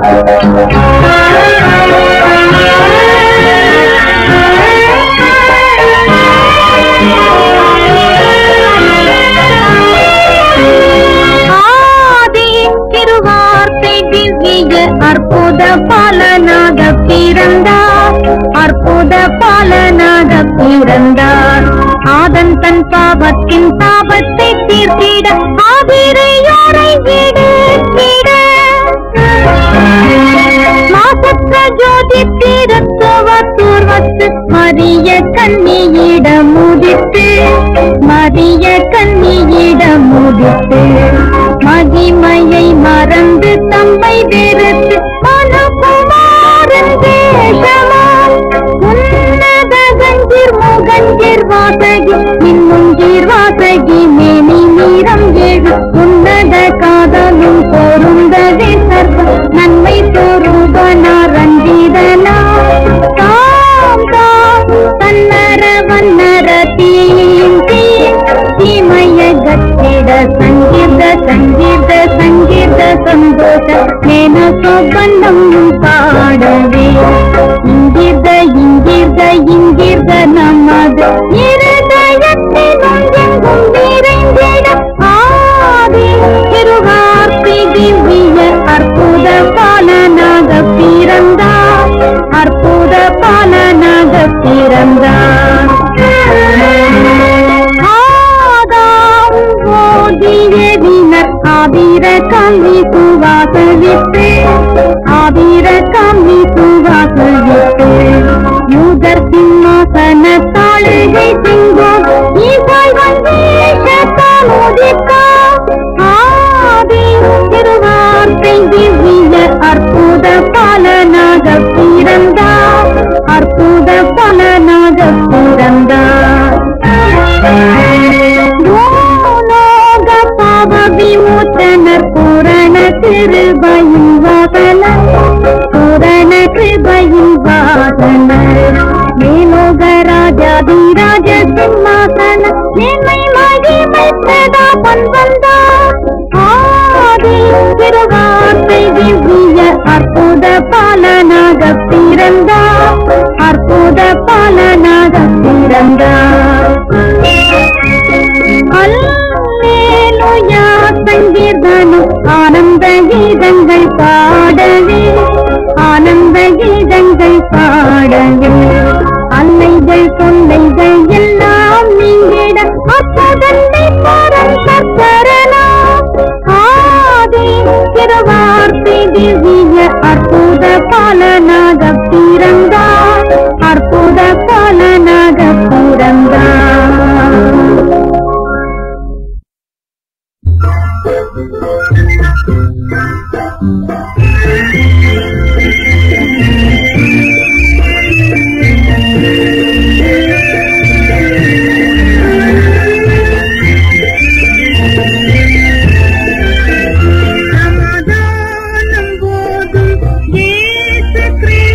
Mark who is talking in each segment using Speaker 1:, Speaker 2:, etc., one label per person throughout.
Speaker 1: ஆதி திருவார்த்தை திவ்ய அற்புத பாலனாக பிறந்தார் அற்புத பாலனாக பிறந்தார் ஆதன் தன் பாவத்தின் தாபத்தை தீர்த்திட ஆதிரையோரை விடு விட மாசற்ற ஜோதி தீரத்துவ தூர்வத்து மரிய கண்ணியிட முதித்து மரிய கண்ணியிட முதித்து மகிமையை மறந்து தம்மை வெறுத்து மனகுமாரன் வேஷமாம் உன்னத கஞ்சீர் முகஞ்சீர் வாசகி மின்முஞ்சீர் வாசகி மேனி நீரம் ஏழு உன்னத காதலும் பொருந்ததே சர்வ நன்மை சொரூபனா ரஞ்சிதனா தாம் தாம் தன்னர வன்னர தீம் தீம் தீமய கத்திட சங்கீத சங்கீத சங்கீத சந்தோஷ நேன சொப்பனம் பாடவே இங்கிர்த இங்கிர்த இங்கிர்த நமது இருதயத்தினும் எங்கும் நிறைந்திட ஆதி திருவார்த்தை திவ்ய அற்புத பாலனாக பிறந்தார் அற்புத பாலனாக பிறந்தார் ஆதாம் ஓதியதினர் ஆதிர கல்வி சுவாசவித்து ஆதிர கல்வி சுவாசவித்து யூதர் சிம்மாசன தாழுகை சிங்கம் ஈசாய் வந்தேஷத்தால் உதித்தார் ஆதி திருவார்த்தை திவ்ய அற்புத பாலனாக பிறந்தார் அற்புத பாலனாக பிறந்தார் பூலோக பாவ விமோச்சனர் பூரண கிருபையின் வாகனர் பூரண கிருபையின் வாகனர் மேலோக ராஜாதிராஜ சிம்மாசன மேன்மை மகிமை பிரதாபன் வந்தார் ஆதி திருவார்த்தை திவ்ய அற்புத பாலனாக பிறந்தார் அற்புத பாலனாக பிறந்தார் அல்லேலூயா சங்கீர்த்தனம் ஆனந்த கீதங்கள் பாடவே ஆனந்த கீதங்கள் பாடவே அல்லைகள் தொல்லைகள் எல்லாம் நீங்கிட அற்புதத்தை பரந்தரலாம் ஆதி திருவார்த்தை திவ்ய அற்புத பாலனாக பிறந்தார் அற்புத பாலனாக பிறந்தார் சமாதானம் போதும் இயேசு கிறிஸ்து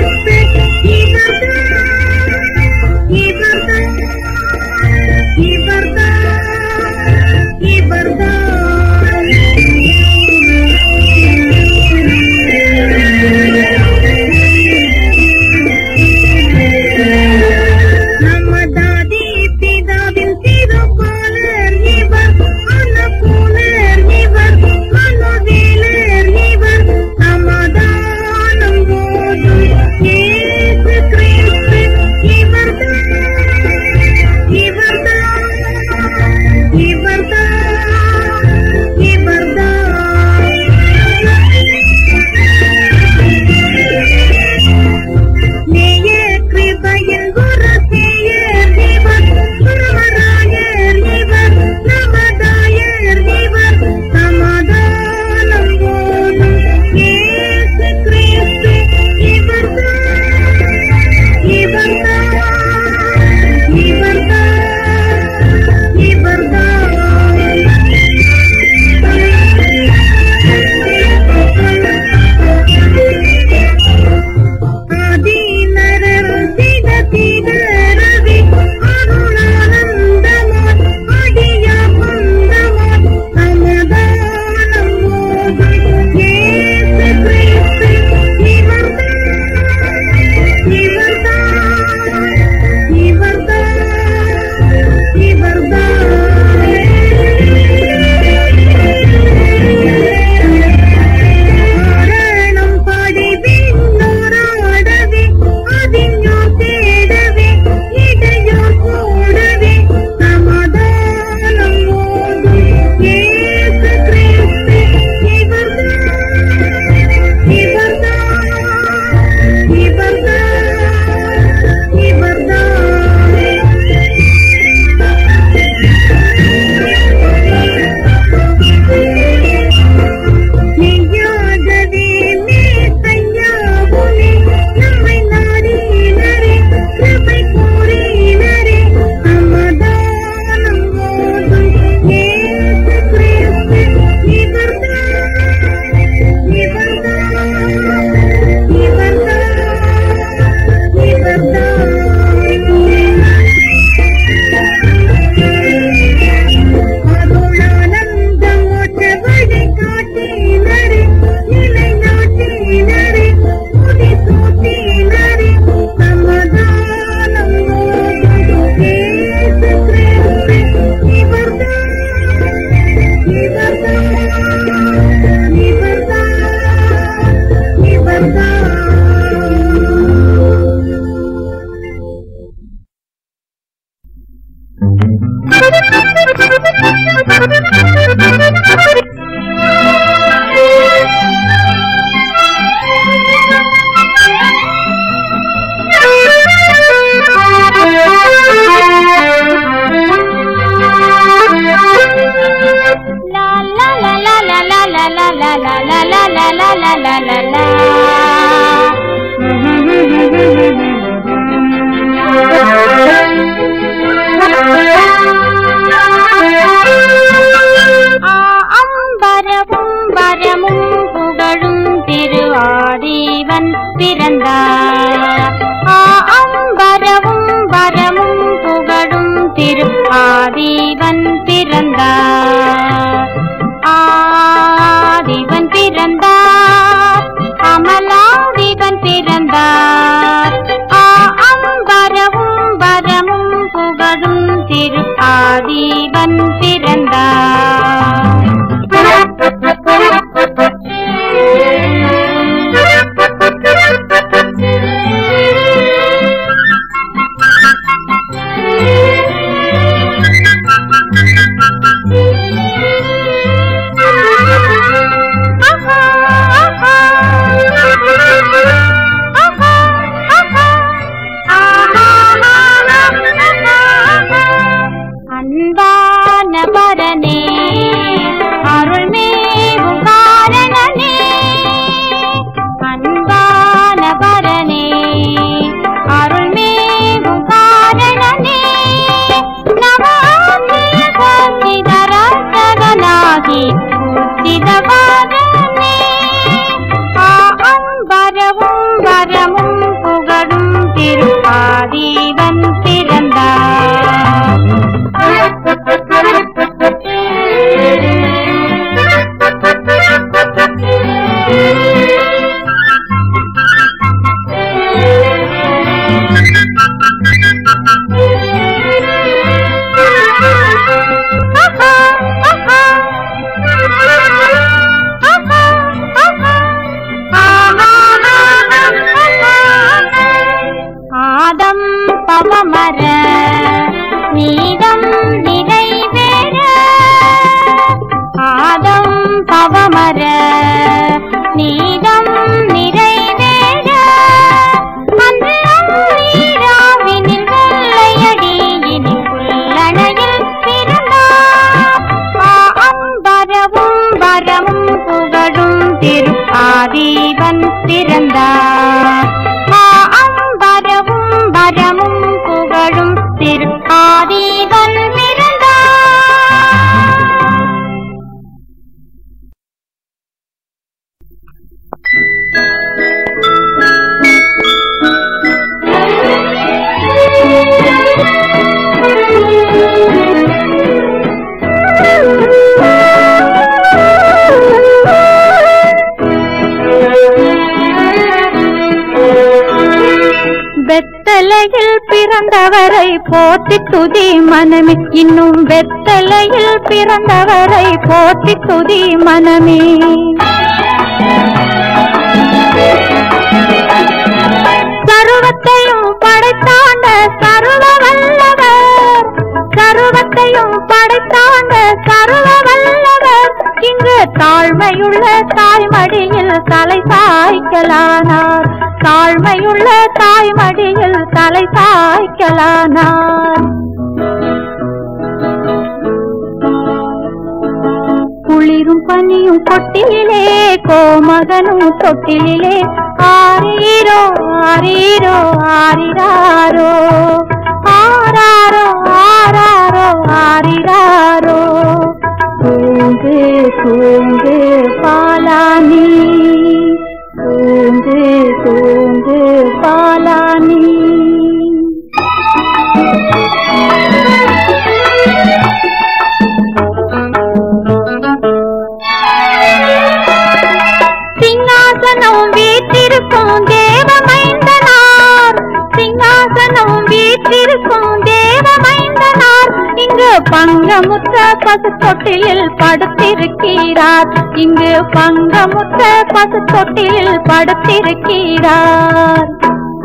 Speaker 1: பிறந்தார் ஆ அம்பரவும் வரமும் புகழும் திரு ஆதீவன் பிறந்தார் ஆதிவன் பிறந்தார் அமலாதிவன் பிறந்தார் ஆ அம்பரவும் வரமும் புகழும் திரு ஆதீவன் அன்பான பரனே அருள்மேவும் காரணனே அன்பான பரனே அருள்மேவும் காரணனே நவாசிய சச்சிதரசகனாகி உச்சிதவாதனே ஆ அன்பரவும் வரமும் புகழும் திருப்பாதீவன் ஆதம் பவமர நீதம் நிறைவேற ஆதம் பவமர நீதம் நிறைவேற அன்று அவ்வீராவினில் வெள்ளையடியினில் புல்லணையில் பிறந்தார் ஆ அம்பரவும் வரமும் புகழும் திரு ஆதீவன் பிறந்தார் ஆ அம்பரவும் வரமும் புகழும் திரு ஆதீவன் பிறந்தார் வெத்தலையில் பிறந்தவரை போற்றி துதி மனமே இன்னும் வெத்தலையில் பிறந்தவரை போற்றி துதி மனமே சருவத்தையும் படைத்தாண்ட சருவ வல்லவர் சருவத்தையும் படைத்தாண்ட சருவ வல்லவர் இங்கு தாழ்மையுள்ள தாய்மடியில் தலை சாய்க்கலானார் தாழ்மையுள்ள தாய்மடியில் தலை சாய்க்கலானார் குளிரும் பனியும் கொட்டிலே கோமகனும் தொட்டிலே ஆரீரோ ஆரீரோ ஆரிராரோ ஆராரோ ஆராரோ ஆரிராரோ தூங்கு தூங்கு பாலானி தூங்கு தூங்கு பாலானி சிங்காசனம் வீற்றிருக்கும் தேவமைந்தனார் சிங்காசனம் வீற்றிருக்கும் தேவமைந்தனார் இங்கு பங்கமுற்ற பசு தொட்டிலில் படுத்திருக்கிறார் இங்கு பங்கமுற்ற பசு தொட்டிலில் படுத்திருக்கிறார்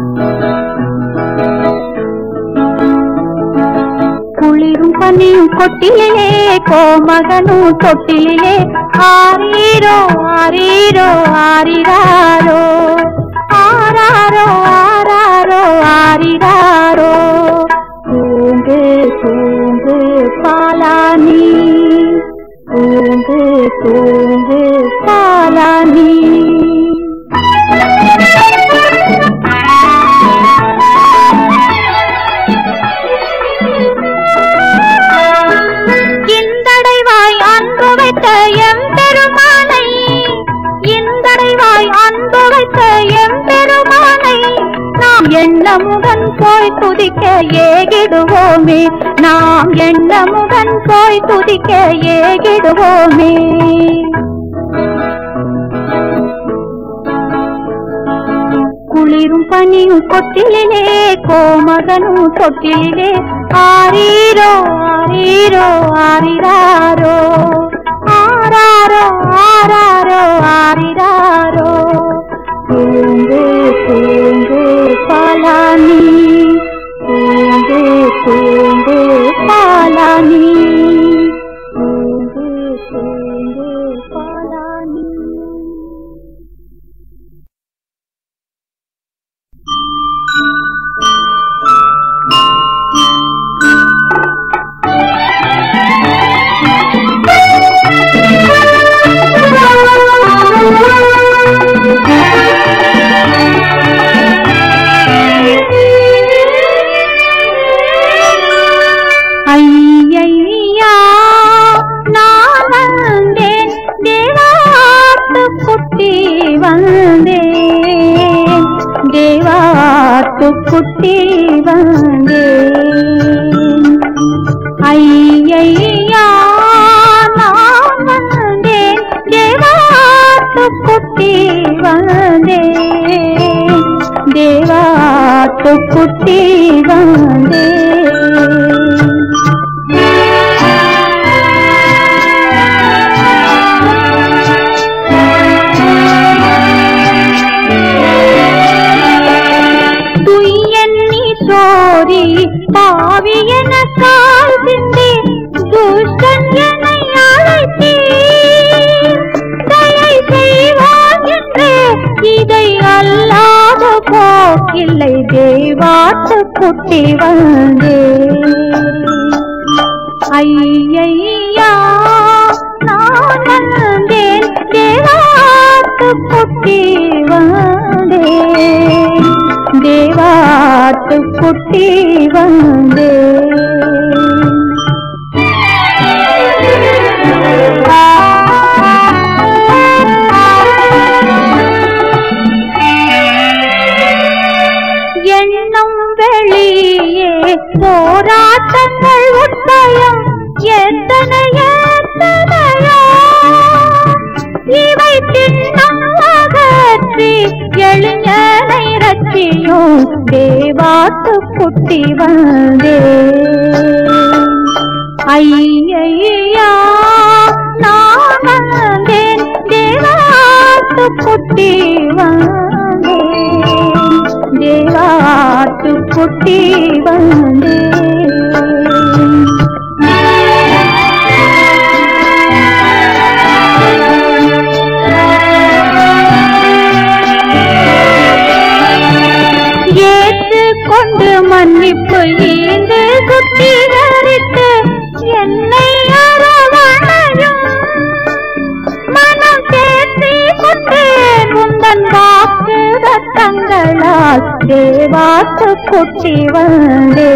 Speaker 1: குளிரும் பனியும் கொட்டிலே கோமகனும் தொட்டிலே ஆரீரோ ஆரீரோ ஆரிராரோ ஆராரோ ஆராரோ ஆரிராரோ தூங்கு தூங்கு பாலானி தூங்கு தூங்கு பாலானி இந்தடைவாய் அன்பு வைத்த எம் பெருமானை இந்தடைவாய் அன்பு வைத்த எம் பெருமானை நாம் எண்ணமுடன் போய் துதிக்க ஏகிடுவோமே நாம் எண்ணமுடன் போய் துதிக்க ஏகிடுவோமே குளிரும் பனியும் கொட்டிலே கோமகனும் தொட்டிலே ஆரீரோ ஆரீரோ ஆரிராரோ ஆராரோ ஆராரோ ஆரிராரோ தூங்கு தூங்கு பாலானி தூங்கு தூங்கு பாலானி தூங்கு தூங்கு பாலானி ஐயையா நான் வந்தேன் தேவாத்து குட்டி வந்தேன் தேவாத்து குட்டி வந்தேன் ஐயையா நான் வந்தேன் தேவாத்து குட்டி வந்தேன் தேவாத்து குட்டி வந்தேன் துய்யன்னி சோரி பாவி என கால் சிந்தி துஷ்டன் என்னை அழைத்தீ தயை செய்வான் என்று இதை அல்லாத போக்கில்லை தேவாத்து குட்டி வந்தே ஐயையா நான் வந்தேன் தேவாத்து குட்டி வந்தேன் தேவாத்து குட்டி வந்தேன் எண்ணம் வெளியே போராட்டங்கள் உட்பயம் எத்தனை எத்தனையோ இவை திண்ணம் அகற்றி எளிஞனை ரட்சியும் தேவாத்து குட்டி வந்தே ஐயையா நான் வந்தேன் தேவாத்து குட்டி வந்தேன் தேவாத்து குட்டி வந்தேன் ஏற்றுக்கொண்டு மன்னிப்பு ஈந்து சுத்திகரித்து என்னை அரவணையும் மனம் தேற்றி கொண்டேன் உந்தன் வாக்கு தத்தங்களால் தேவாத்து குட்டி வந்தே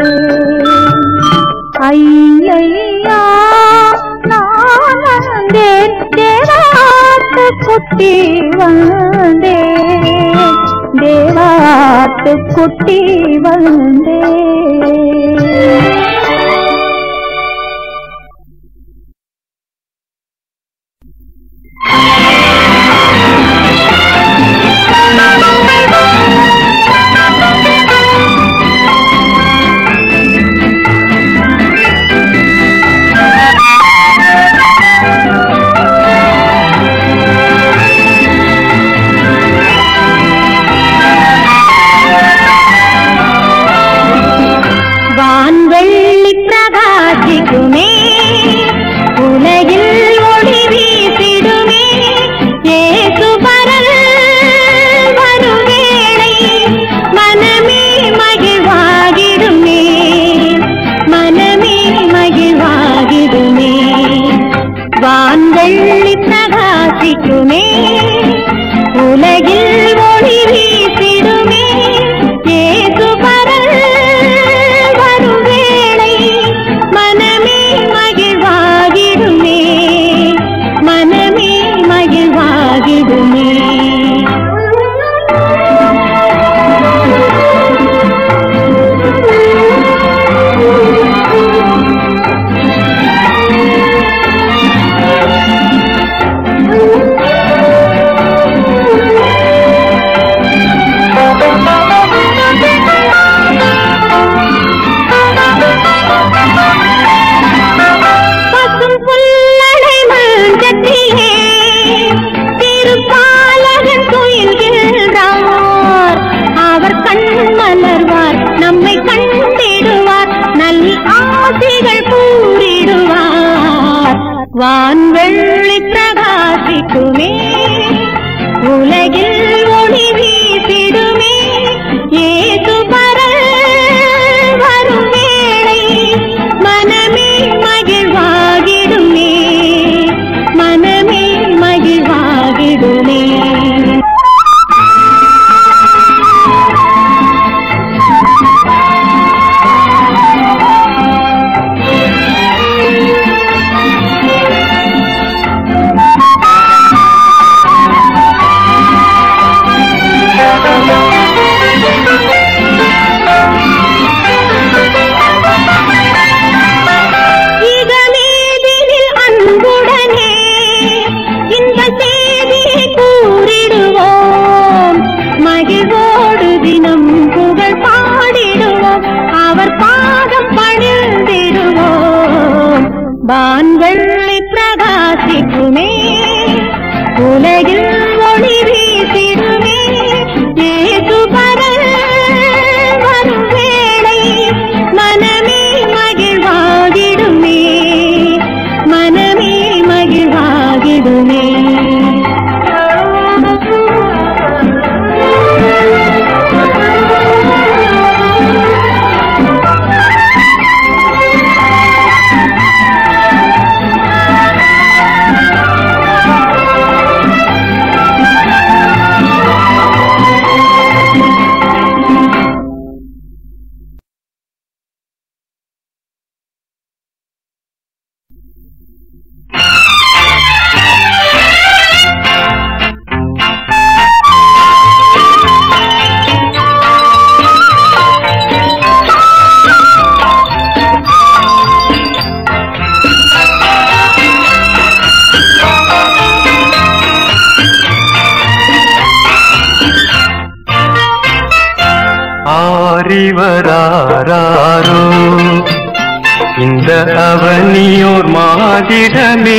Speaker 1: ஐயையா நான் வந்தேன் தேவாத்து குட்டி வந்தேன் தேவாத்து குட்டி வந்தேன் வான்வெள்ளி பிரகாசிக்குமே உலகில் ஒளி வீசிடுமே ஏது பரல் வரும் வேளை மனமே மகிழ்வாகிடுமே மனமே மகிழ்வாகிடுமே இகமேதினில் அன்புடனே இந்த செய்தியை கூறிடுவோம் மகிழ்வோடு தினம் புகழ் பாடிடுவோம் அவர் பாதம் பணிந்திடுவோம் வான்வெள்ளி பிரகாசிக்குமே உலகில் ஒளி வீசிடுமே ஏசு பரல் வரும் வேளை மனமே மகிழ்வாகிடுமே மனமே மகிழ்வாகிடுமே
Speaker 2: ஆரிவராரோ இந்த அவனியோர் மாதிடமே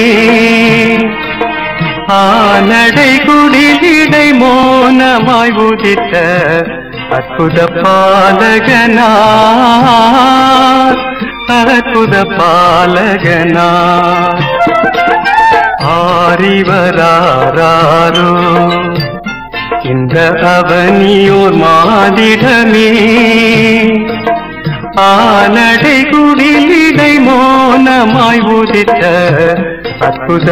Speaker 2: ஆனடை குடிலிடை மோனமாய் உதித்த அற்புத பாலகனார் அற்புத பாலகனார் ஆரிவராரோ இந்த அவனியோர் மாதிடமே ஆனடை குடிலிடை மோனமாய் உதித்த அற்புத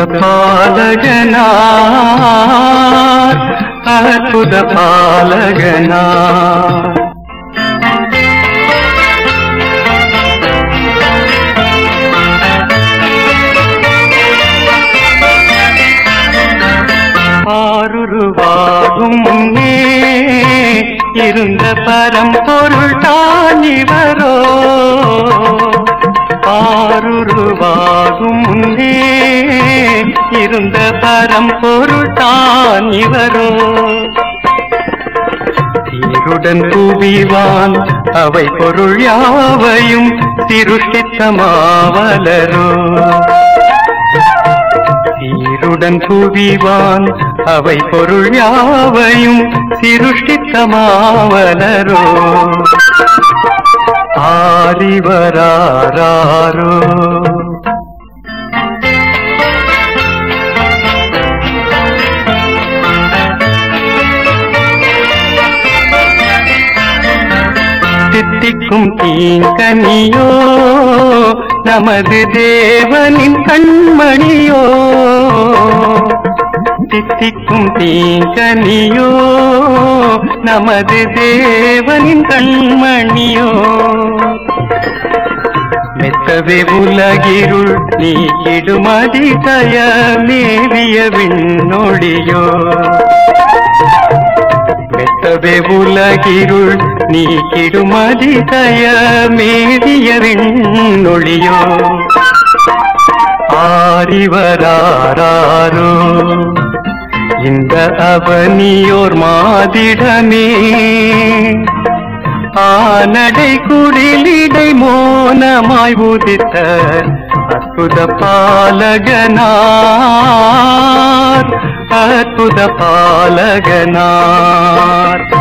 Speaker 2: பாலகனார் அற்புத பாலகனார் ஆருருவாகும் முன்னே இருந்த பரம்பொருள் தான் இவரோ ஆருருவாகும் முன்னே இருந்த பரம்பொருள் தான் இவரோ சீருடன் குவிவான் அவை பொருள் யாவையும் திருஷ்டித்தமாவலரோ சீருடன் குவிவான் அவை பொருள் யாவையும் சிருஷ்டித்தமாவலரோ ஆரிவராரோ தித்திக்கும் தீங்கனியோ நமது தேவனின் கண்மணியோ தித்திக்கும் தீங்கனியோ நமது தேவனின் கண்மணியோ மெத்தவே உலகிருள் நீ இடுமதி தய மேவிய விண்ணொழியோ மெத்தவே உலகிருள் நீ கிடுமதி தய மேவிய விண்ணொழியோ ஆரிவராரோ இந்த அவனியோர் மாதிடமே ஆனடை குடிலிடை மோனமாய் உதித்த அற்புத பாலகனார் அற்புத பாலகனார்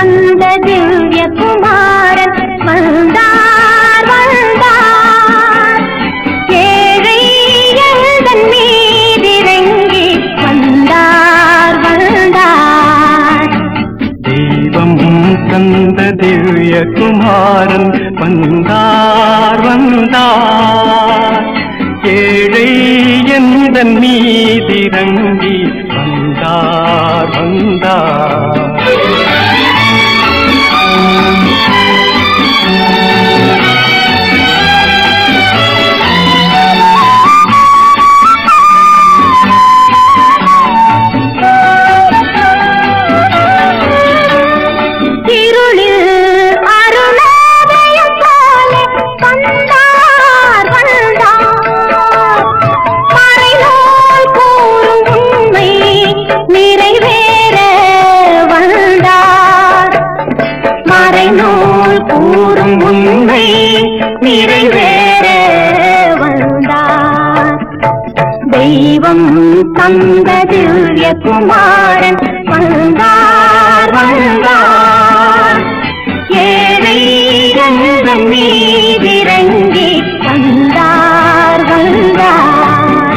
Speaker 1: தந்த திவ்ய குமாரன் வந்தார் வந்தார் ஏழை எந்தன் மீதிறங்கி வந்தார் வந்தார்
Speaker 2: தெய்வம் தந்த திவ்ய குமாரன் வந்தார் வந்தார் ஏழை எந்த மீதிறங்கி வந்தார் வந்தார்
Speaker 1: இருளில் அருணோதயம் போல வந்தார் வந்தார் மறைநூல் கூறும் உண்மை நிறைவேற வந்தார் மறைநூல் கூறும் உண்மை நிறைவேற வந்தார் தெய்வம் தந்த திவ்ய குமாரன் வந்தார் வந்தார் ஏழை எங்கள் மீதிறங்கி வந்தார் வந்தார்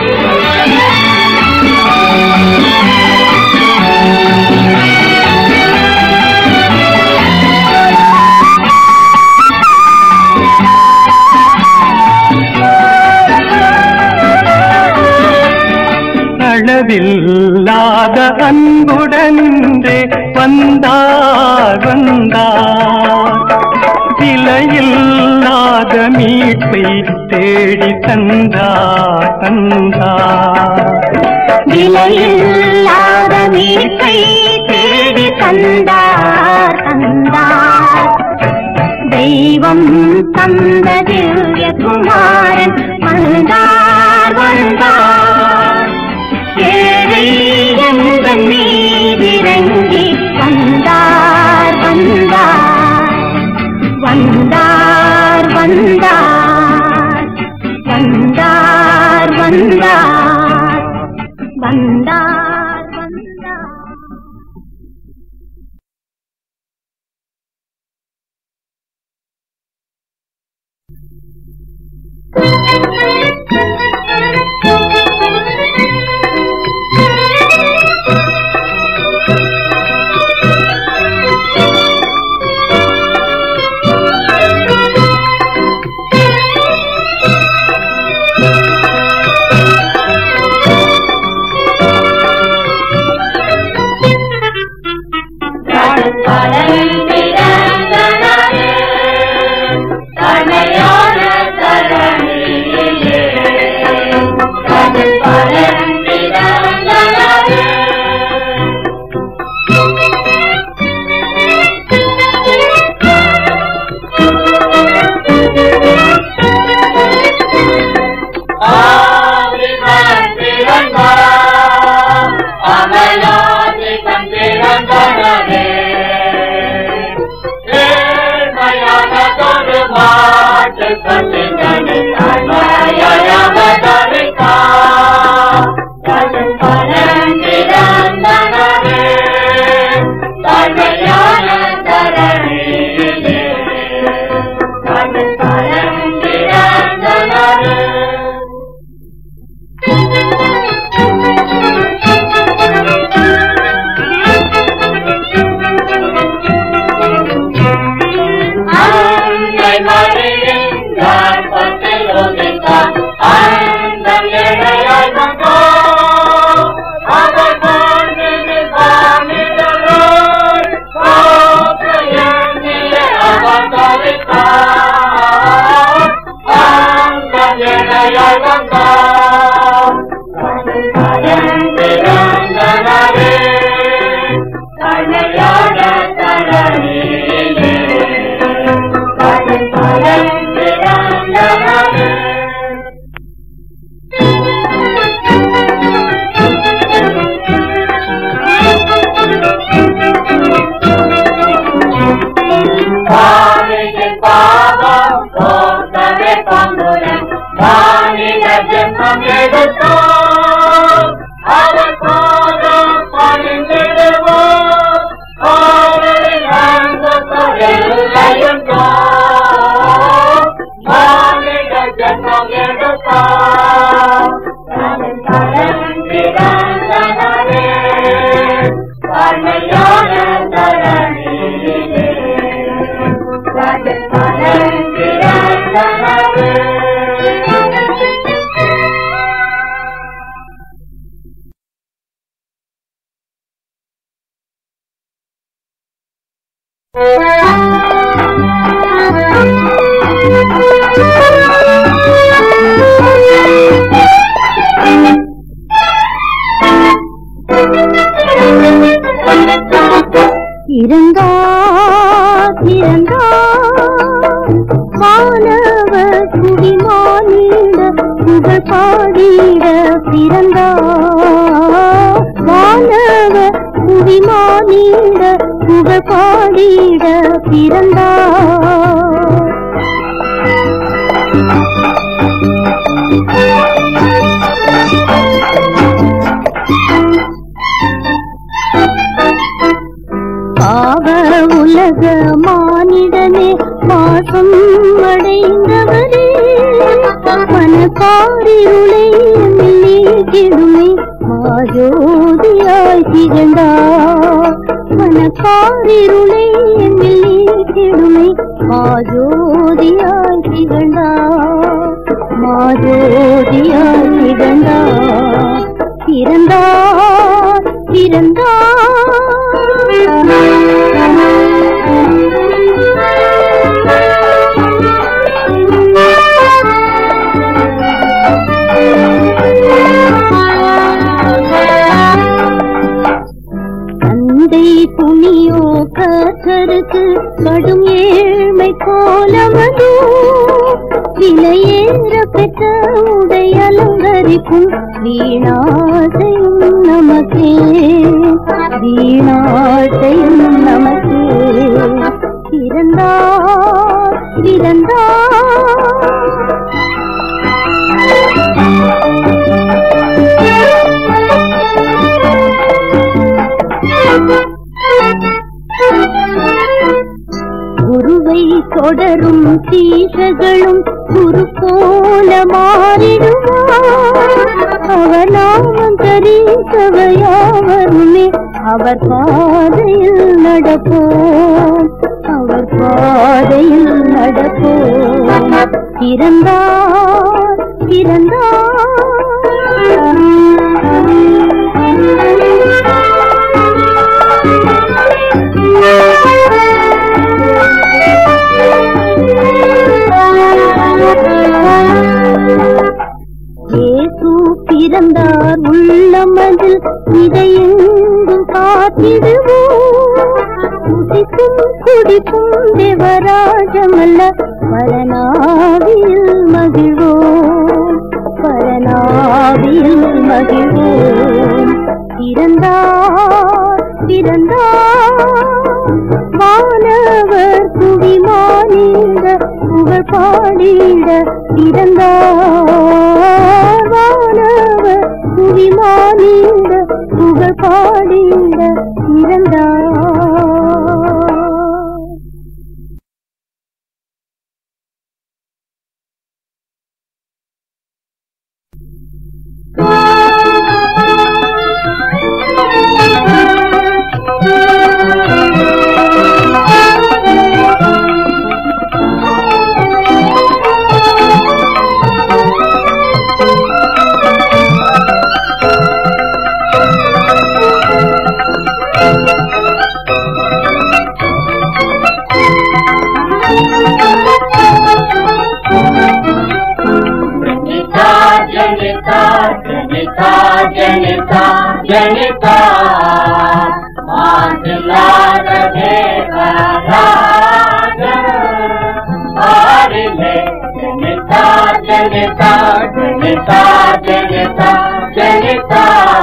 Speaker 2: அளவில்லாத அன்புடன்றே வந்தார் வந்தார் விலையில்லாத மீட்பை தேடி தந்தார் தந்தார்
Speaker 1: விலையில்லாத மீட்பை தேடி தந்தார் தந்தார் தெய்வம் தந்த திவ்ய குமாரன் வந்தார் வந்தார் ஏழை எந்த மீதிறங்கி வந்தார் வந்தார் வந்தார் வந்தார் வந்தார் வந்தார் வந்தார் வந்தார்
Speaker 3: அவர் பாதம் பணிந்திடுவோம்
Speaker 1: மலையாள தரணியிலே ராஜஸ்தானம் பிறந்தனவே.
Speaker 3: இறந்தார் இறந்தார் மாணவ குடிமானிட புகழ் பாடிட பிறந்தார் மாணவ குடிமானிட புகழ் பாடிட பிறந்தார் பாவ உலக மானிடனே பாசம் அடைந்தவரே மனக்காரிருளை நீக்கிடுமே மாஜோதியாய் திகழ்ந்தார் மனக்காரிருளை நீக்கிடுமே மாஜோதியாய் திகழ்ந்தார் மாஜோதியாய் திகழ்ந்தார் பிறந்தார் தந்தை துணியோ கத்தருக்கு கடும் ஏழ்மை கோலமதோ விலையேற பெற்ற உடை அலங்கரிக்கும் வீணாசையும் நமக்கே வீணாசையும் நமக்கே பிறந்தார் பிறந்தார் குருவை தொடரும் சீஷர்களும் குரு போல மாறிடுவார் அவர் நாமம் தரிசவையாவருமே அவர் பாதையில் நடப்போம் அவர் பாதையில் நடப்போம் பிறந்தார் இயேசு பிறந்தார் உள்ளமதில் இதையெங்கும் காத்திடுவோம் குடிக்கும் குடிக்கும் தேவராஜமல்ல பரநாவியில் மகிழ்வோம் பரநாவியில் மகிழ்வோம் பிறந்தார் பிறந்தார் வானவர் குவிமானிட புகழ் பாடிட பிறந்தார் வானவர் குவிமானிட புகழ் பாடிட பிறந்தார்
Speaker 1: जनिता जनिता जनिता जनिता जनिता मातलाद देवराज आरिले जनिता जनिता जनिता जनिता जनिता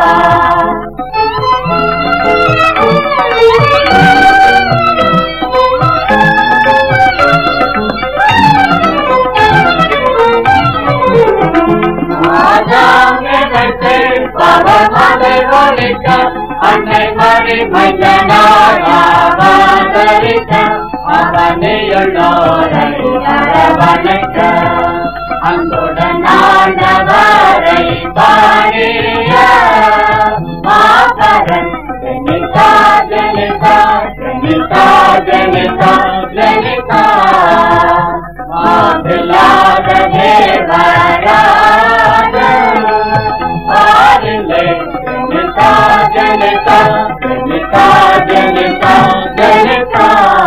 Speaker 1: பவமலை ஒழிக்க அன்னை மறி மைதனாரிக்க அவனையுள்ளோரை அரவணைக்க அன்புடன் ஆண்டவரை பாடிய மாபரன் ஜனிதா ஜனிதா ஜனிதா ஜனிதா மாதலாத தேவராஜ பாருங்களே ஜனிதா ஜனிதா ஜனிதா ஜனிதா ஜனிதா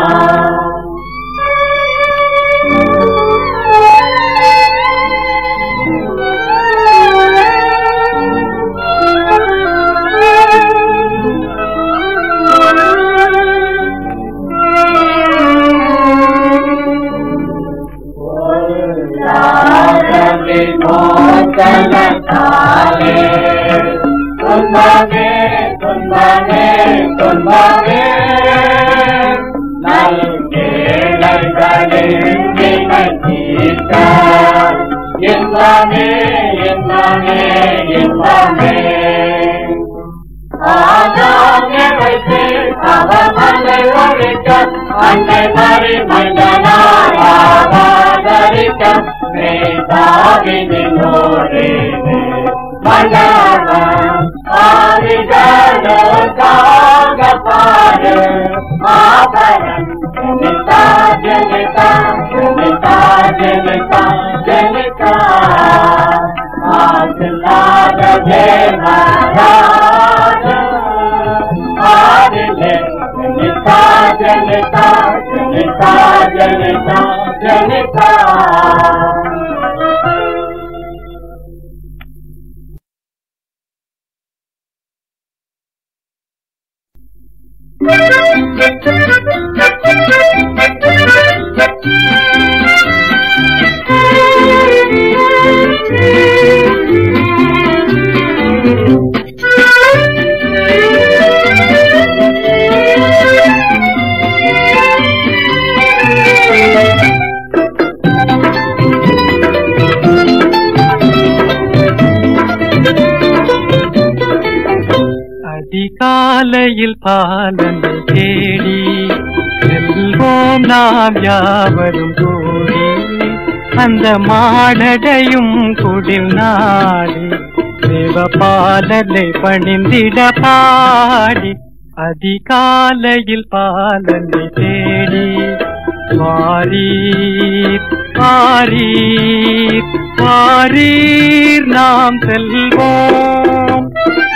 Speaker 1: விமோசனத்தாலே துன்பமே துன்பமே துன்பமே நல்கேளைகளில் நினைத்தீர்த்த இன்பமே இன்பமே இன்பமே ஆதாமே வைத்து அவர் மலை ஒழிக்க அன்னை மறி மன்னனாய் ஆவாதரிக்க மேதாவினோரே மன்னவன் ஆவிகளுக்காக பாடு ஆபரன் ஜனிதா ஜனிதா ஜனிதா ஜனிதா ஜனிதா ஆசில்லாத தேவராஜ ஆதிலே ஜனிதா ஜனிதா ஜனிதா ஜனிதா ஜனிதா
Speaker 2: அதிகாலையில் பாலனை தேடி செல்வோம் நாம் யாவரும் கூடி அந்த மாடடையும் குடில் நாடி சிவபாலனை பணிந்திட பாடி அதிகாலையில் பாலனை தேடி வாரீர் வாரீர் வாரீர் நாம் செல்வோம்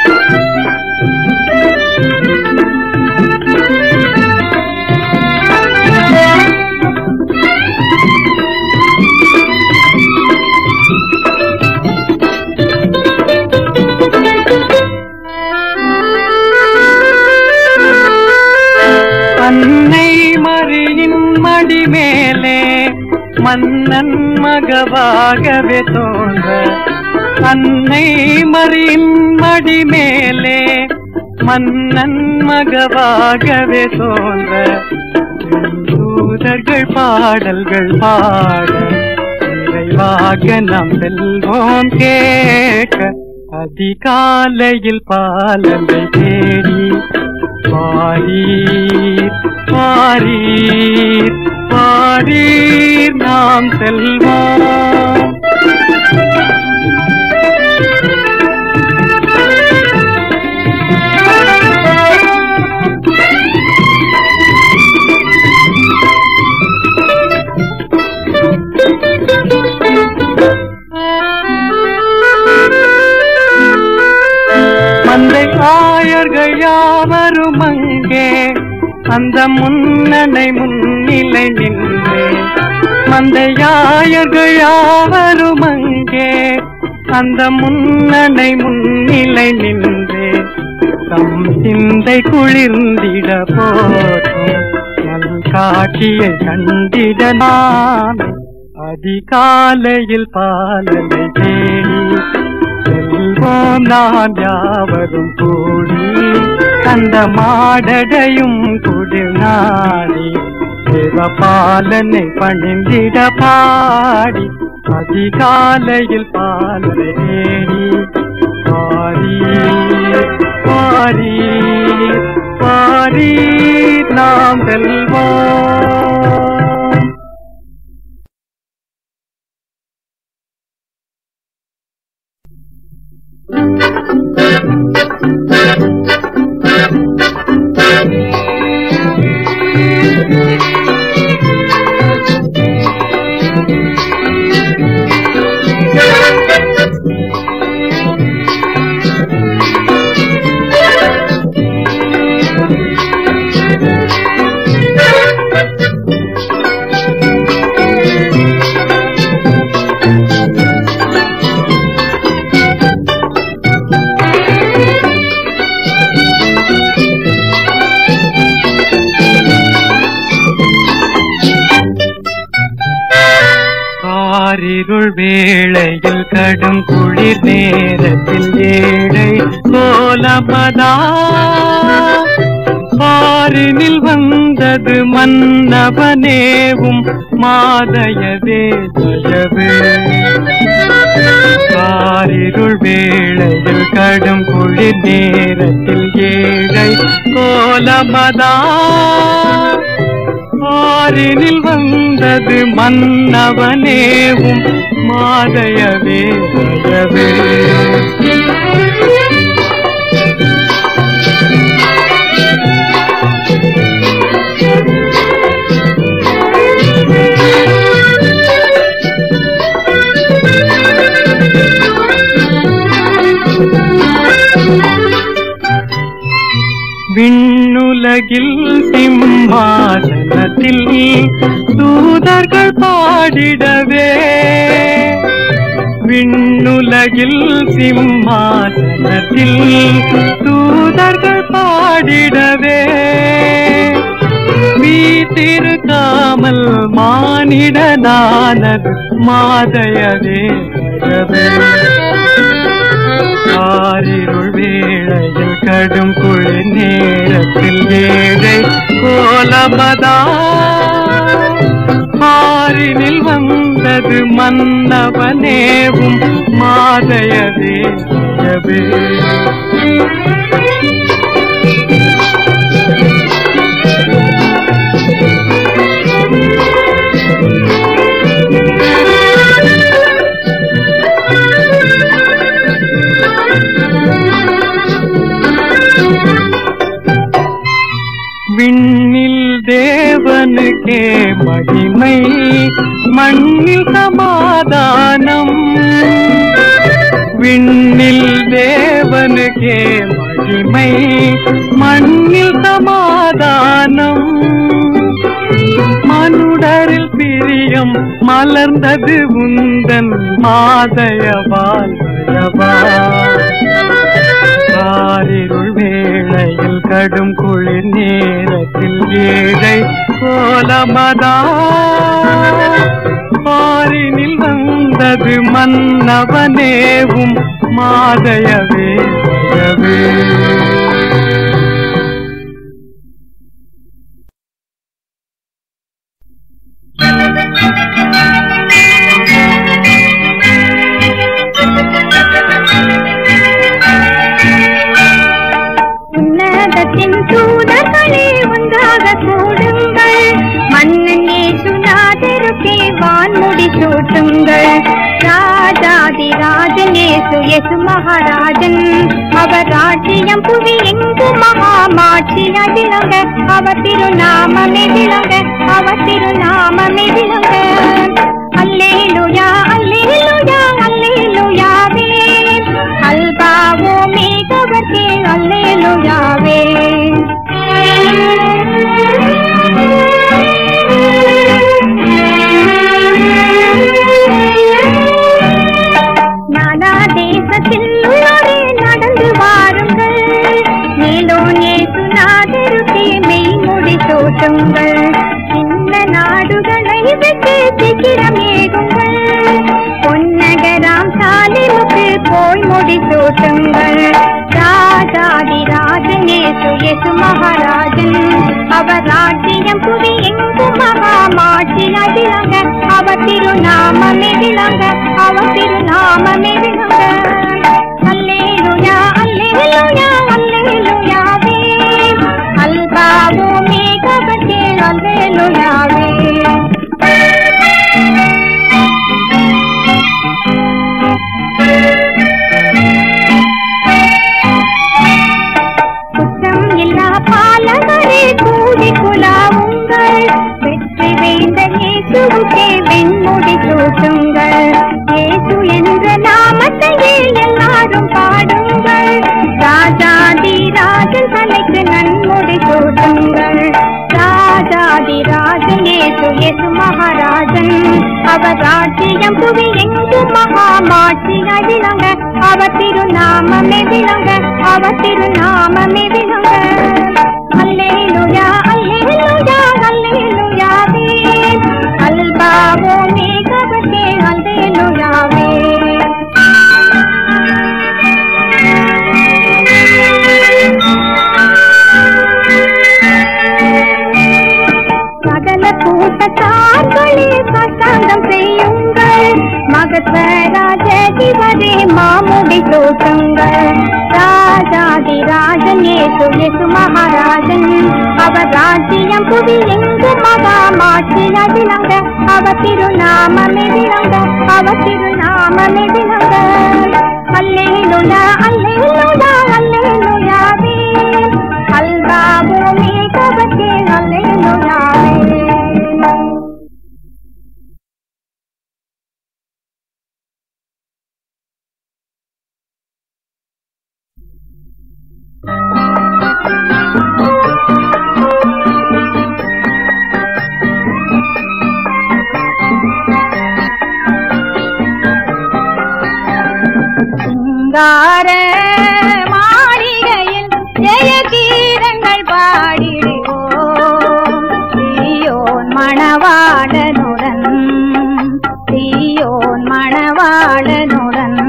Speaker 2: அன்னை மறியின் மடி மேலே மன்னன் மகவாகவே தோன்ற அன்னை மறியின் மடி மேலே மன்னன் மகவாகவே தோன்ற தூதர்கள் பாடல்கள் பாட நிறைவாக நாம் செல்வோம் கேட்க அதிகாலையில் பாலனை தேடி பாரீர் பாரீர் பாரீர் நாம் செல்வோம் மந்தை ஆயர்கள் யாவரும் அங்கே அந்த முன்னணை முன்னிலை நின்றே மந்தையாயர்கள் யாவரும் அங்கே அந்த முன்னணை முன்னிலை நின்றே தம் சிந்தை குளிர்ந்திட போற்றும் நல் காட்சியை கண்டிட நான் அதிகாலையில் பாலனை தேடி செல்வோம் நாம் யாவரும் கூடி அந்த மாடடையும் குடி நாடி சிவபாலனை பணிந்திட பாடி அதிகாலையில் பாலனை தேடி பாரி பாரி பாரி நாம் செல்வோம் காரிருள் வேளையில் கடும் குளிர் நேரத்தில் ஏழை கோலமதா பாரினில் வந்தது மன்னவனேவும் மாதயதே தயவு காரிருள் வேளையில் கடும் குளிர் நேரத்தில் ஏழை கோலமதா ஆறினில் வந்தது மன்னவனேவும் மாதயவே தயவே விண்ணுலகில் சிம்மாசனத்தில் தூதர்கள் பாடிடவே விண்ணுலகில் சிம்மாசனத்தில் தூதர்கள் பாடிடவே வீட்டிருக்காமல் மானிடனானது மாதயவே ஆரிருள் வேளையில் கடும் குளிர் நேரத்தில் ஏழை கோலமதா மாறினில் வந்தது மன்னவனேவும் மாதயவே தயவே. விண்ணில் தேவனுக்கே மகிமை மண்ணில் சமாதானம் விண்ணில் தேவனுக்கே மகிமை மண்ணில் சமாதானம் மனுடரில் பிரியம் மலர்ந்தது உந்தன் மாதயவால் தயவா காரிருள் வேளையில் கடும் குளிர் நேரத்தில் ஏழை கோலமதா பாரினில் வந்தது மன்னவனேவும் மாதயவே தயவே.
Speaker 3: உன்னதத்தின் தூதர்களே ஒன்றாக கூடுங்கள் மன்னன் ஏசுநாதருக்கே வான்முடி சூட்டுங்கள் ராஜாதி ராஜன் ஏசு எசு மகாராஜன் அவர் ராஜ்யம் புவி எங்கு மகாமாட்சியாய் விளங்க அவர் திருநாமமே விளங்க அவர் திருநாமமே விளங்க அல்லேலுயா அல்லேலுயா அல்லேலுயாவே அல்பாவோ மேகவர்க்கே அல்லேலுயாவே நானா தேசத்தில் உள்ளோரே நடந்து வாருங்கள் மேலோ நேசுநாதருக்கே மெய்மொழி சோட்டுங்கள் இந்த நாடுகளை விட்டு சீக்கிரம் ஏகுங்கள் பொன்னகராம் சாலிமுக்கு போய் முடி சூட்டுங்கள் ராஜாதி ராஜனேசு எசு மகாராஜன் அவர் ராஜ்யம் புவி எங்கும் மகாமாட்சியாய் விளங்க அவர் திருநாமமே விளங்க அவர் திருநாமமே விளங்க அல்லேலுயா அல்லேலுயா அல்லேலுயாவே அல்பாவோ மேகவத்தே அல்லேலுயாவே குற்றம் இல்லா பாலகரே கூடி குலாவுங்கள் வெற்றி வேந்த இயேசுவுக்கே வெண்முடி சூட்டுங்கள் இயேசு என்ற நாமத்தையே எல்லாரும் பாடுங்கள் ராஜாதி ராஜன் தலைக்கு நன்முடி சூட்டுங்கள் ராஜாதி ராஜன் இயேசு இயேசு மகாராஜன் அவர் ராஜ்யம் புவி எங்கும் மகாமாட்சியாய் விளங்க அவர் திருநாமமே விளங்க அவர் திருநாமமே விளங்க அல்லேலுயா அல்லேலுயா அல்லேலுயாவே அல்பாவோ மேகவத்தே அல்லே மதத்தார்களே பிரசாந்தம் செய்யுங்கள் மகத்வராஜ சிவரே மாமுடி சூட்டுங்கள் ராஜாதி ராஜன் ஏசு ஏசு மகாராஜன் அவர் ராஜ்யம் புவி எங்கு மகா மாற்றி அதிலங்க அவர் திருநாமமே விளங்க அவர் திருநாமமே விளங்க அல்லேலுயா அல்லேலுயா அல்லேலுயாவே அல்வா பூமி கவச்சே அல்லேலுயாவே சிங்கார மாளிகையில் ஜெய கீதங்கள் பாடிடுவோம் தீயோன் மணவாளனுடன் தீயோன் மணவாளனுடன்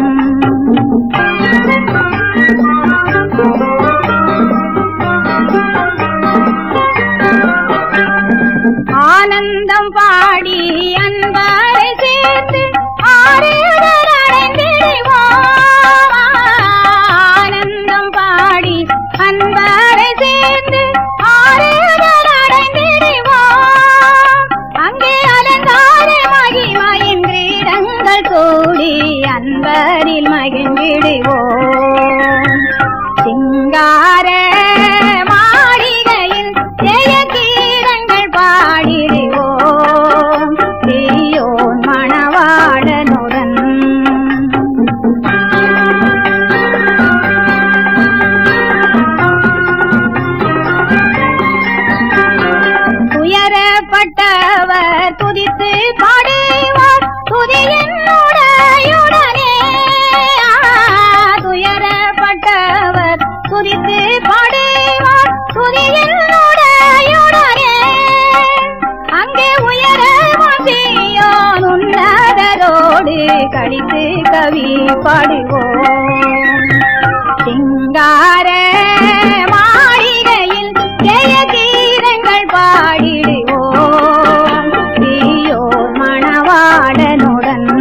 Speaker 3: ஆனந்தம் பாடி அன்பரை சேர்த்து ஆறுதல் அடைந்திடுவோம் ஆனந்தம் பாடி அன்பரை சேர்ந்து ஆறுதல் அடைந்திடுவோம் அங்கே அலங்கார மகிமையின் கிரீடங்கள் கூடி அன்பரில் மகிழ்ந்திடுவோம் சிங்கார மாளிகையில் ஜெய கீதங்கள் பாடிடுவோம் தீயோன் மணவாளனுடன் துயரப்பட்டவர் துதித்து பாடுவார் துதியினுடையுடனே துயரப்பட்டவர் துதித்து பாடுவார் துதியினுடையுடனே அங்கே உயர வாசியோன் உன்னதரோடு கடித்து கவி பாடுவோம் சிங்கார மாளிகையில் ஜெய கீதங்கள் பாடிடுவோம் தீயோ மணவாளனுடன்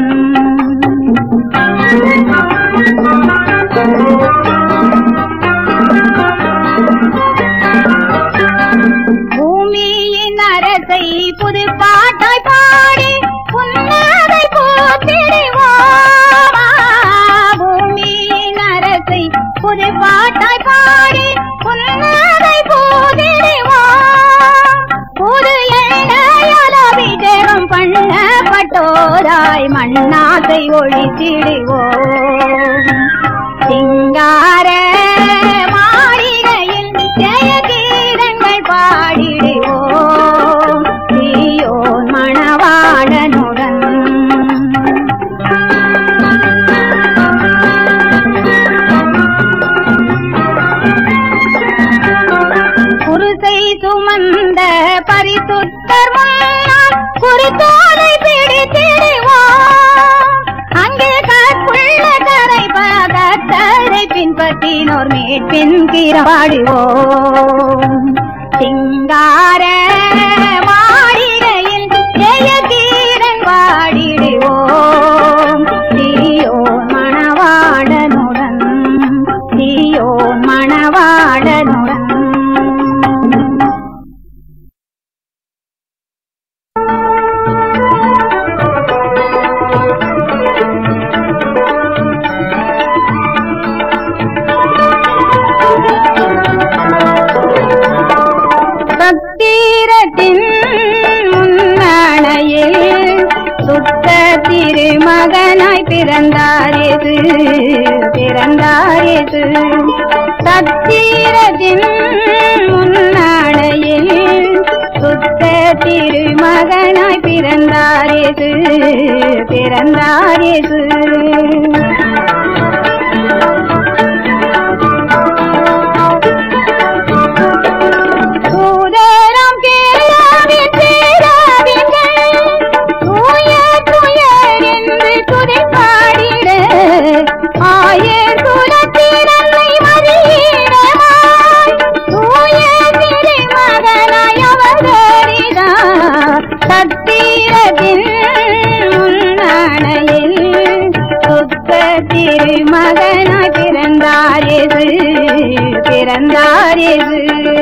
Speaker 3: பூமியின் அரசை புது பாட்டாய் பாடி புன்னகை போத்திடுவோம் பூமியின் அரசை புது பாட்டாய் பாடி புன்னகை போதிடுவோம் புது எண்ணெயாலபிஷேகம் பண்ணப்பட்டோராய் மண்ணாசை ஒழித்திடுவோம் சிங்கார மாளிகையில் ஜெய கீதங்கள் பாடிடுவோம் தீயோன் மணவாளனுடன் குருசை சுமந்த பரிசுத்தர் முன்னால் குருத்தோலை பிடித்திடுவோம் அங்கே கற்புள்ள கரை பகத்தரை பின்பற்றினோர் மீட்பின் கிராடுவோம் சிங்கார மாளிகையில் ஜெய கீரன் பாடிடுவோம் தீயோன் மணவாளனுடன் தீயோன் மணவாளனுடன் சத்திரத்தின் முன்னணையில் சுத்த திருமகனாய் பிறந்தாரேது பிறந்தாரேது சத்திரத்தின் முன்னணையில் சுத்த திருமகனாய் பிறந்தாரேது பிறந்தாரேது சூதரம் கேளாவின் பேராவிங்கள் தூயர் துயர் என்று துதிப்பாடிட ஆயர் குலத்திரல்லை மதியிடமாய் தூய திருமகனாய் அவதரிதார் பிறந்தார் இயேசு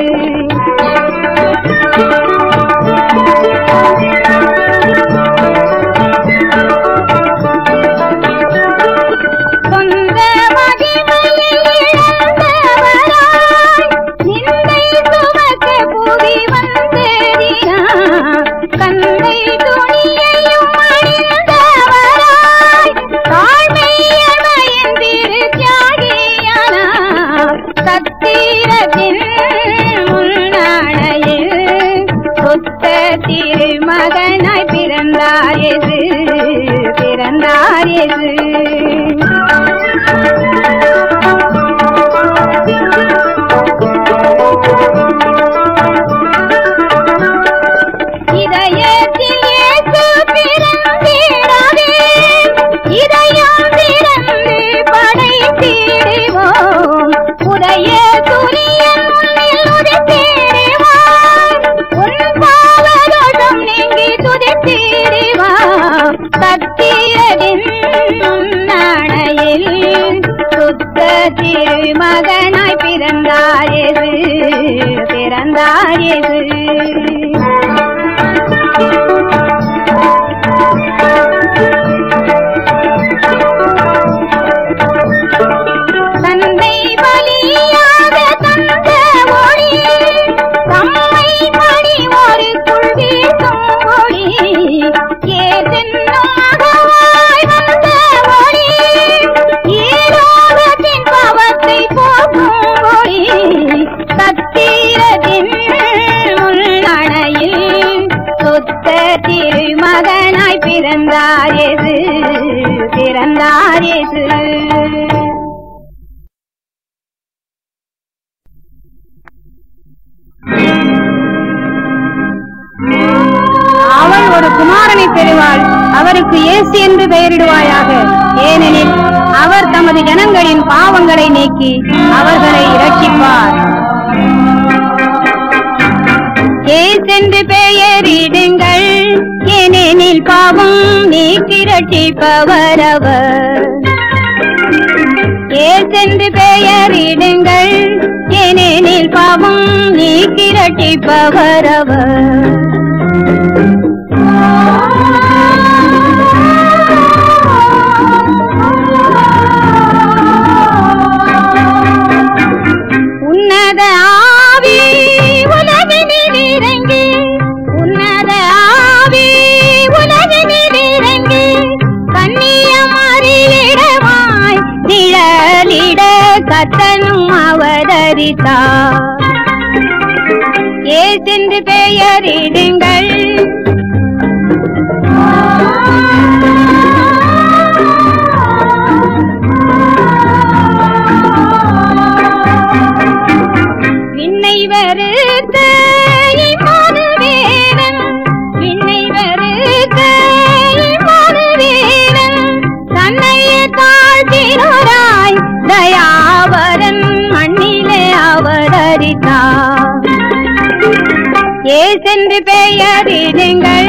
Speaker 3: சொந்த மகிமையை இழந்தவராய் நிந்தை சுமக்க புவி வந்தேறினார் கந்தை துணியையும் அணிந்தவராய் தாழ்மையமையின் திருத்தியாகியானார் சத்திரத்தின் முன்னாடையில் சுத்த திருமகனாய் பிறந்தார் எது பிறந்தார் எது இதயத்தில் இயேசு பிறந்திடவே இதயம் திறந்து படைத்திடுவோம் உடைய சூரியன் முன்னில் உதித்திடுவார் உன் பாவதோஷம் நீங்கி துதித்திடுவார் சத்தியதின் நடையில் சுத்த திருமகனாய் பிறந்தார் எது பிறந்தார் எது தந்தை பலியாக தந்த ஒளி தம்மை பணி ஒரு குள்வீசும் ஒளி ஏதென்னும் மகவாய் வந்த ஒளி ஈரோகத்தின் பாவத்தை போக்கும் ஒளி சத்திரத்தின் முன்னணையில் சுத்த திருமகனாய் பிறந்தார் எது பிறந்தார் எது அவள் ஒரு குமாரனை பெறுவாள் அவருக்கு இயேசு என்று பெயரிடுவாயாக ஏனெனில் அவர் தமது ஜனங்களின் பாவங்களை நீக்கி அவர்களை இரட்சிப்பார் ஏசென்று பெயரிடுங்கள் ஏனெனில் பாவம் நீக்கி ரட்சிப்பவர் அவர் ஏசென்று பெயரிடுங்கள் ஏனெனில் பாவம் நீக்கி ரட்சிப்பவர் அவர் உன்னத ஆவி உலகினில் இறங்கி உன்னத ஆவி உலகினில் இறங்கி கண்ணியமறியிடமாய் நிழலிட கத்தனும் அவதரித்தார் ஏசென்று பெயரிடுங்கள் விண்ணை வெறுத்த இம்மானுவேலன் விண்ணை வெறுத்த இம்மானுவேலன் தன்னையே தாழ்த்தினோராய் தயாவரன் மண்ணிலே அவதரித்தார் ஏசென்று பெயரிடுங்கள்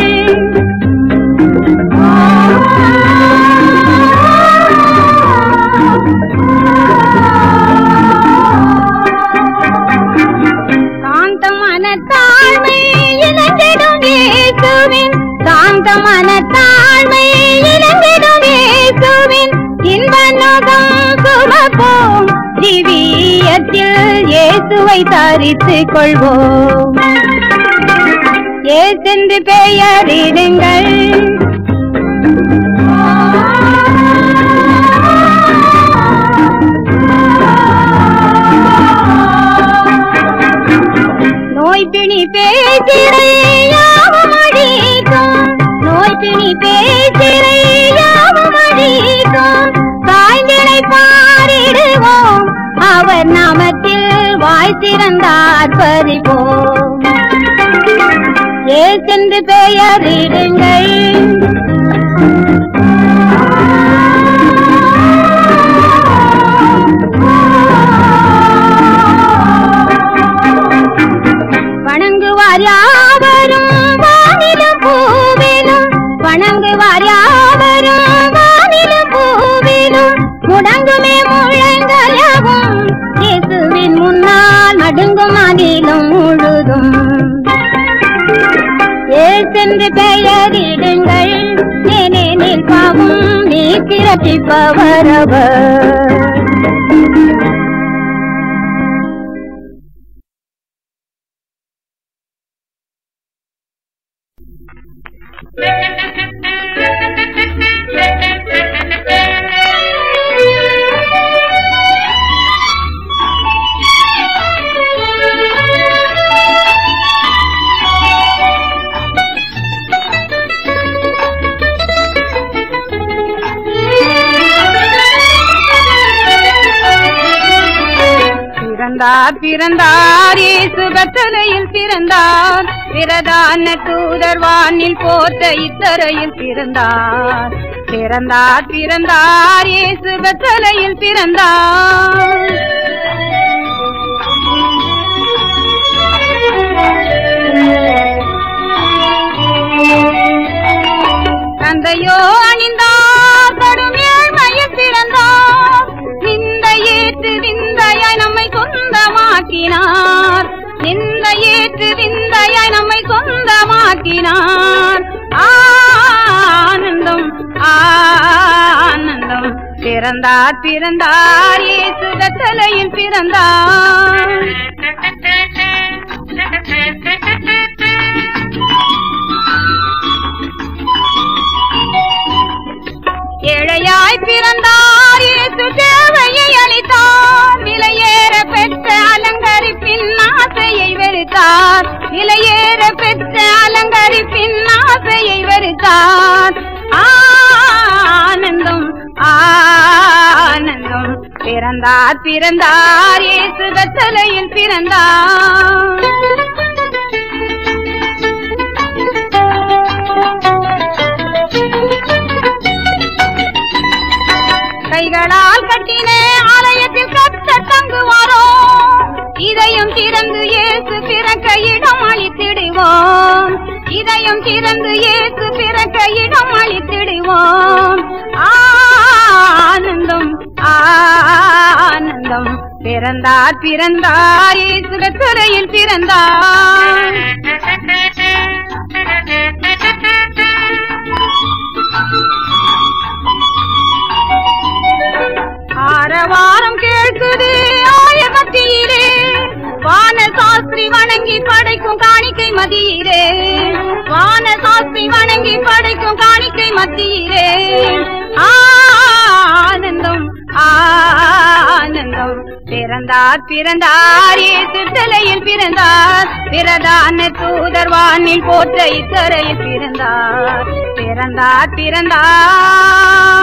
Speaker 3: சாந்த மனத்தாழ்மை இழந்திடும் இயேசுவின் சாந்த மனத்தாழ்மை இழந்திடும் இயேசுவின் இன்ப நோகம் சுமப்போம் திவ்யத்தில் இயேசுவை தரித்துக் கொள்வோம் ஏசென்று பெயரிடுங்கள் நோய் பிணி பேசிரை யாவும் அழிக்கும் நோய் பிணி பேசிரை யாவும் அழிக்கும் தாய்ந்திரை பாரிடுவோம் அவர் நாமத்தில் வாய் திறந்தார் பறிவோம் ஏசென்று பெயரிடுங்கள் வணங்குவார் யாவரும் வானிலும் பூவிலும் வணங்குவார் யாவரும் வானிலும் பூவிலும் முடங்குமே முழங்கலவும் இயேசுவின் முன்னால் நடுங்க சென்று பெயரிடுங்கள் ஏனெனில் பாவம் நீ பிறப்பிப்பவரவர்
Speaker 4: பிறந்தார் பிறந்தார் இயேசு பெத்தலையில் பிறந்தார் பிரதான தூதர் வானில் போற்ற இத்தரையில் பிறந்தார் பிறந்தார் பிறந்தார் இயேசு பெத்தலையில் பிறந்தார் தந்தையோ அணிந்தார் கடும் ஏழ்மையில் பிறந்தார் நிந்த ஏற்று விந்தையாய் நம்மை சொந்தமாக்கினார் நிந்த ஏற்று விந்தையாய் நம்மை சொந்தமாக்கினார் ஆனந்தம் ஆனந்தம் பிறந்தார் பிறந்தார் இயேசு தலையில் பிறந்தார் ஏழையாய் பிறந்தார் இயேசு சேவையை அளித்தார் விலையேற பெற்ற அலங்கரிப்பின் ஆசையை வெறுத்தார் விலையேற பெற்ற அலங்கரிப்பின் ஆசையை வெறுத்தார் ஆனந்தம் ஆனந்தம் பிறந்தார் பிறந்தார் இயேசு தலையில் பிறந்தார் கைகளால் கட்டின ஆலயத்தில் கத்த தங்குவாரோ இதயம் திறந்து இயேசு பிறக்க இடம் அளித்திடுவோம் இதயம் திறந்து இயேசு பிறக்க இடம் அளித்திடுவோம் ஆனந்தம் ஆனந்தம் பிறந்தார் பிறந்தார் இயேசு துறையில் பிறந்தார் ஆரவாரம் கேட்குது ஆயமத்தியிலே வான சாஸ்திரி வணங்கி படைக்கும் காணிக்கை மதியிலே வான சாஸ்திரி வணங்கி படைக்கும் காணிக்கை மத்தியிலே ஆனந்தம் ஆனந்தம் பிறந்தார் பிறந்தார் ஏசு தலையில் பிறந்தார் பிரதான தூதர் வானில் போற்ற இத்தரையில் பிறந்தார் பிறந்தார் பிறந்தார்